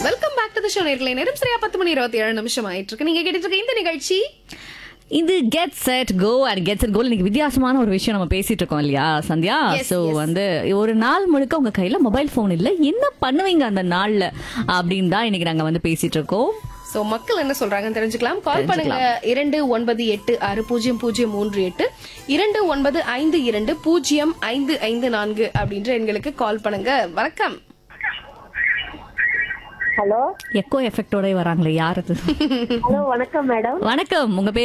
Welcome back to the show நேர்களை நேரம் சரியா பத்து மணி இருபத்தி ஏழு நிமிஷம் ஆயிட்டு இருக்கு நீங்க கேட்டுட்டு இருக்க இந்த நிகழ்ச்சி இது get set go and get set goal இன்னைக்கு வித்தியாசமான ஒரு விஷயம் நம்ம பேசிட்டு இருக்கோம் இல்லையா சந்தியா Yes, சோ yes. வந்து ஒரு நாள் முழுக்க உங்க கையில மொபைல் போன் இல்ல என்ன பண்ணுவீங்க அந்த நாள்ல அப்படின்னு தான் இன்னைக்கு நாங்க வந்து பேசிட்டு இருக்கோம் சோ மக்கள் என்ன சொல்றாங்கன்னு தெரிஞ்சுக்கலாம் கால் பண்ணுங்க இரண்டு ஒன்பது எட்டு ஆறு பூஜ்ஜியம் பூஜ்ஜியம் மூன்று எட்டு இரண்டு ஒன்பது ஐந்து இரண்டு பூஜ்ஜியம் ஐந்து ஐந்து நான்கு அப்படின்ற எண்களுக்கு கால் பண்ணுங்க வணக்கம் ஹலோ எக்கோ எஃபெக்டோட வராங்களே யார் அது ஹலோ வணக்கம் மேடம் வணக்கம் உங்க பேர்